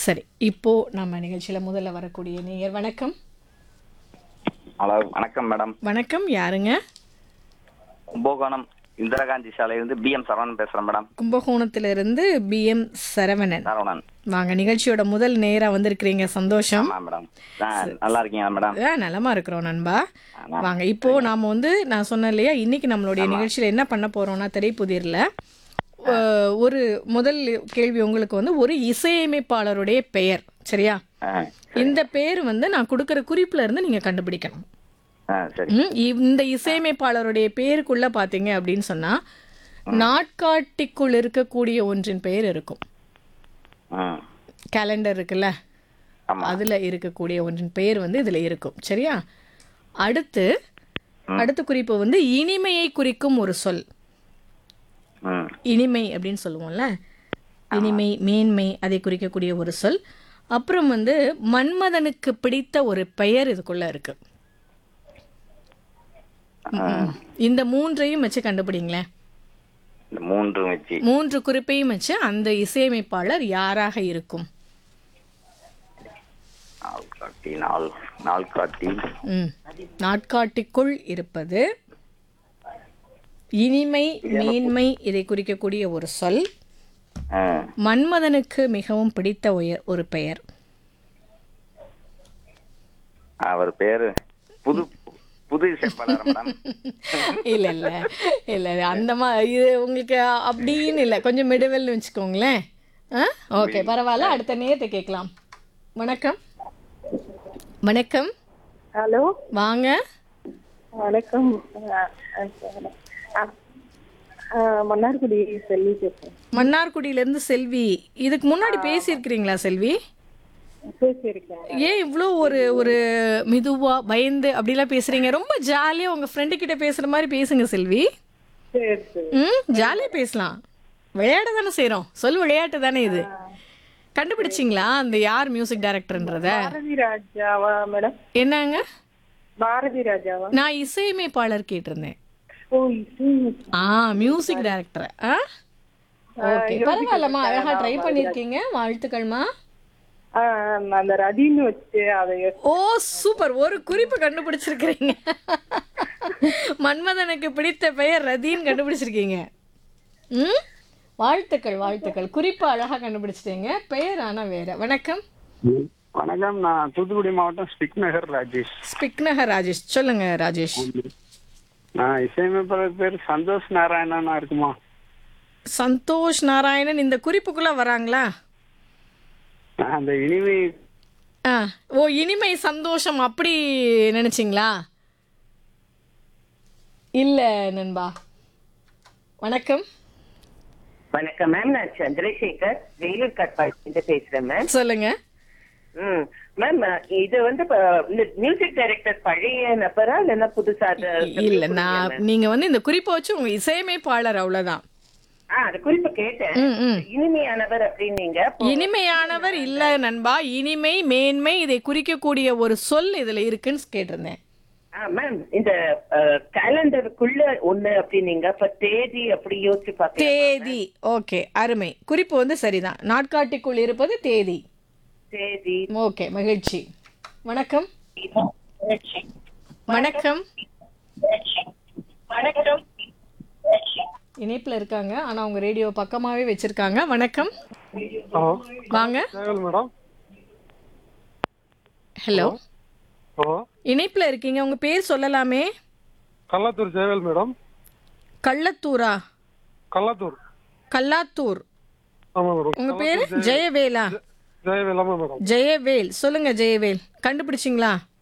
சரி இப்போ நம்ம நிகழ்ச்சியில முதல்ல வரக்கூடிய நேயர் வணக்கம் ஹலோ வணக்கம் மேடம் வணக்கம் யாருங்க கும்பகோணம் இந்திரா காந்தி சாலையிலிருந்து பிஎம் சரவணன் பேசுறேன் மேடம் கும்பகோணத்திலிருந்து பிஎம் சரவணன் சரவணன் வாங்க நிகழ்ச்சியோட முதல் நேரா வந்திருக்கிறீங்க சந்தோஷம் ஆமா மேடம் ஆ, நல்லா இருக்கீங்களா மேடம் ஆ, நலமா இருக்கிறோம் நண்பா வாங்க இப்போ நாம வந்து நான் சொன்னேன் இல்லையா இன்னைக்கு நம்மளுடைய நிகழ்ச்சியில என்ன பண்ண போறோம்னா திரைப்புதிர்ல அஹ், ஒரு முதல் கேள்வி உங்களுக்கு வந்து ஒரு இசையமைப்பாளருடைய பெயர் சரியா ஆ, இந்த பேர் வந்து நான் கொடுக்குற குறிப்புல இருந்து நீங்க கண்டுபிடிக்கணும் ஆ சரி ம், இந்த இசையமைப்பாளருடைய பேருக்குள்ள பாத்தீங்க அப்படின்னு சொன்னா நாட்காட்டிக்குள் இருக்கக்கூடிய ஒன்றின் பெயர் இருக்கும் ம் கேலண்டர் இருக்குல்ல ஆமா அதுல இருக்கக்கூடிய ஒன்றின் பெயர் வந்து இதுல இருக்கும் சரியா அடுத்து அடுத்த குறிப்பு வந்து இனிமையை குறிக்கும் ஒரு சொல் ம் இனிமை அப்படின்னு சொல்லுவோம்ல இனிமை மேன்மை அதை குறிக்கக்கூடிய ஒரு சொல் அப்புறம் வந்து மன்மதனுக்கு பிடித்த ஒரு பெயர் இதுக்குள்ள இருக்கு ம். இந்த மூன்றையும் வச்சு கண்டுபிடிங்களேன் இந்த மூன்று வச்சு மூன்று குறிப்பையும் வச்சு அந்த இசையமைப்பாளர் யாராக இருக்கும் நாள் காட்டி நாள் நாள் காட்டி ம் நாட்காட்டிக்குள் இருப்பது இனிமை மேன்மை இதை குறிக்கக்கூடிய ஒரு சொல் ஆ, மன்மதனுக்கு மிகவும் பிடித்த உயர் ஒரு பெயர் அவர் பேரு புது புது இசைப்பாளர் மேடம் இல்ல இல்ல இல்ல இல்ல, அந்த மாதிரி இது உங்களுக்கு அப்படின்னு இல்லை கொஞ்சம் மிடுவல்னு வச்சுக்கோங்களேன் ஆ ஓகே பரவாயில்ல அடுத்த நேரத்தை கேட்கலாம் வணக்கம் வணக்கம் ஹலோ வாங்க வணக்கம் அஹ், அஹ், அஹ், மன்னார்குடி செல்வி பேசுறேன் மன்னார்குடியிலேருந்து செல்வி இதுக்கு முன்னாடி பேசியிருக்கிறீங்களா செல்வி பேசியிருக்கேன் ஏன் இவ்வளோ ஒரு ஒரு மெதுவா பயந்து அப்படிலாம் பேசுறீங்க ரொம்ப ஜாலியா உங்க ஃப்ரெண்டு கிட்ட பேசுற மாதிரி பேசுங்க செல்வி சரி சரி ம் ஜாலியா பேசலாம் விளையாட தானே செய்றோம் சொல் விளையாட்டு தானே இது கண்டுபிடிச்சிங்களா அந்த யார் மியூசிக் டைரக்டர்ன்றத பாரதி ராஜாவா மேடம் என்னங்க பாரதி ராஜாவா நான் இசையமைப்பாளர் கேட்டிருந்தேன் ஓ இசை ஆ மியூசிக் டைரக்டர் ஆ ஓகே பரவாயில்லம்மா அழகா ட்ரை பண்ணியிருக்கீங்க வாழ்த்துக்கள்மா ஆஹ், நான் அந்த ரதின்னு வச்சு அதை ஓ சூப்பர் ஒரு குறிப்பு கண்டுபிடிச்சிருக்கிறீங்க மன்மதனுக்கு பிடித்த பெயர் ரதின்னு கண்டுபிடிச்சிருக்கீங்க ம் வாழ்த்துக்கள் வாழ்த்துக்கள் குறிப்பு அழகா கண்டுபிடிச்சிட்டீங்க பெயர் ஆனா வேற வணக்கம் வணக்கம் நான் தூத்துக்குடி மாவட்டம் ஸ்பிக் நகர் ராஜேஷ் ஸ்பிக்னகர் ராஜேஷ் சொல்லுங்க ராஜேஷ் நான் இசையமைப்பாளர் பேர் சந்தோஷ் நாராயணனா இருக்குமா சந்தோஷ் நாராயணன் இந்த குறிப்புக்குள்ள வராங்களா நான் அந்த இனிமை ஆ ஓ இனிமை சந்தோஷம் அப்படி நினைச்சிங்களா இல்ல நண்பா வணக்கம் வணக்கம் மேம் நான் சந்திரசேகர் வேலூர் கட்பாடியில பேசுறேன் மேம் சொல்லுங்க ம் மேம் இது வந்து மியூசிக் டைரக்டர் பழைய நபரா இல்லைன்னா புதுசா அது இல்ல நான் நீங்க வந்து இந்த குறிப்பை வச்சு உங்க இசையமைப்பாளர் அவ்வளவுதான் ஆ அது குறிப்பு கேட்டேன் ம், ம். இனிமையானவர் அப்படின்னீங்க இனிமையானவர் இல்ல நண்பா இனிமை மேன்மை இதை குறிக்கக்கூடிய ஒரு சொல் இதுல இருக்குன்னு கேட்டிருந்தேன் ஆ மேம் இந்த கேலண்டருக்குள்ள ஒண்ணு அப்படின்னீங்க இப்ப தேதி அப்படி யோசிச்சு பார்த்தேன் தேதி ஓகே அருமை குறிப்பு வந்து சரிதான் நாட்காட்டிக்குள் இருப்பது தேதி தேதி ஓகே மகிழ்ச்சி வணக்கம் வணக்கம் வணக்கம் இணைப்புல இருக்காங்க ஆனா அவங்க ரேடியோ பக்கமாவே வச்சிருக்காங்க வணக்கம் ஹலோ வாங்க சேவல் மேடம் ஹலோ ஹலோ இணைப்புல இருக்கீங்க உங்க பேர் சொல்லலாமே கல்லாத்தூர் சேவல் மேடம் கள்ளத்தூரா கல்லாத்தூர் கல்லாத்தூர் ஆமா மேடம் உங்க பேரு ஜெயவேலா ஜெயவேல் ஆமா மேடம் ஜெயவேல் சொல்லுங்க ஜெயவேல் கண்டுபிடிச்சிங்களா